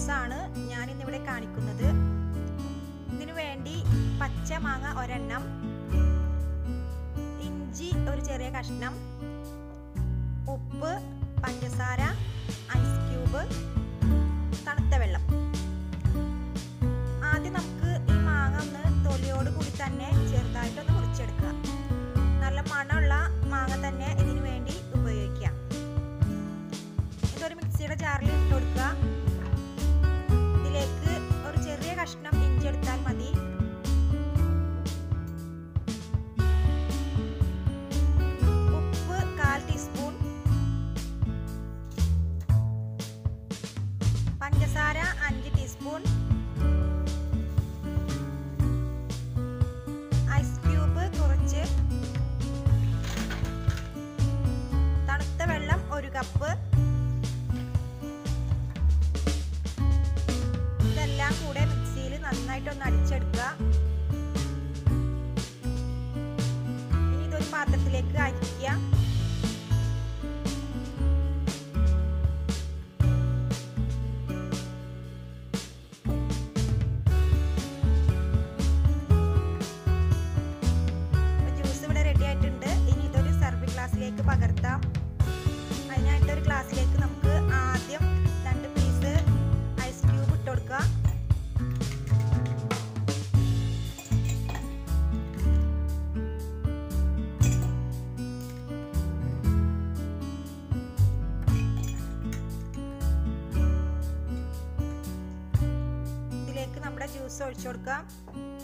ജ്യൂസാണ് ഞാൻ ഇന്നിവിടെ കാണിക്കുന്നത് ഇതിനു വേണ്ടി പച്ച മാങ്ങ ഒരെണ്ണം ഇഞ്ചി ഒരു ചെറിയ കഷ്ണം ഉപ്പ് പഞ്ചസാര ഐസ് ക്യൂബ് തണുത്ത വെള്ളം ആദ്യം നമുക്ക് ഈ മാങ്ങ ഒന്ന് തൊലിയോട് കൂടി തന്നെ ചെറുതായിട്ടൊന്ന് മുറിച്ചെടുക്കുക നല്ല മണമുള്ള മാങ്ങ തന്നെ ഇതിനു വേണ്ടി ഉപയോഗിക്കാം ഇതൊരു മിക്സിയുടെ ജാറിൽ ഇട്ട് കൊടുക്കുക ഇതിലേക്ക് ഒരു ചെറിയ കഷ്ണം ഇഞ്ചി എടുത്താൽ മതി ഉപ്പ് കാൽ ടീസ്പൂൺ പഞ്ചസാര അഞ്ച് ടീസ്പൂൺ ഐസ് ക്യൂബ് കുറച്ച് തണുത്ത വെള്ളം ഒരു കപ്പ് ഇതെല്ലാം കൂടെ മിക്സിയിൽ നന്നായിട്ടൊന്ന് അടിച്ചെടുക്കുക ഇനി ഇതൊരു പാത്രത്തിലേക്ക് അരിക്കുക ജ്യൂസ് ഇവിടെ റെഡി ആയിട്ടുണ്ട് ഇനി ഇതൊരു സർവിംഗ് ഗ്ലാസ്സിലേക്ക് പകർത്താം അതിനായിട്ട് ഒരു ഗ്ലാസ്സിലേക്ക് നമുക്ക് ആദ്യം രണ്ട് പീസ് ഐസ് ക്യൂബ് ഇട്ട് കൊടുക്കുക ഇതിലേക്ക് നമ്മുടെ ജ്യൂസ് ഒഴിച്ചു കൊടുക്കാം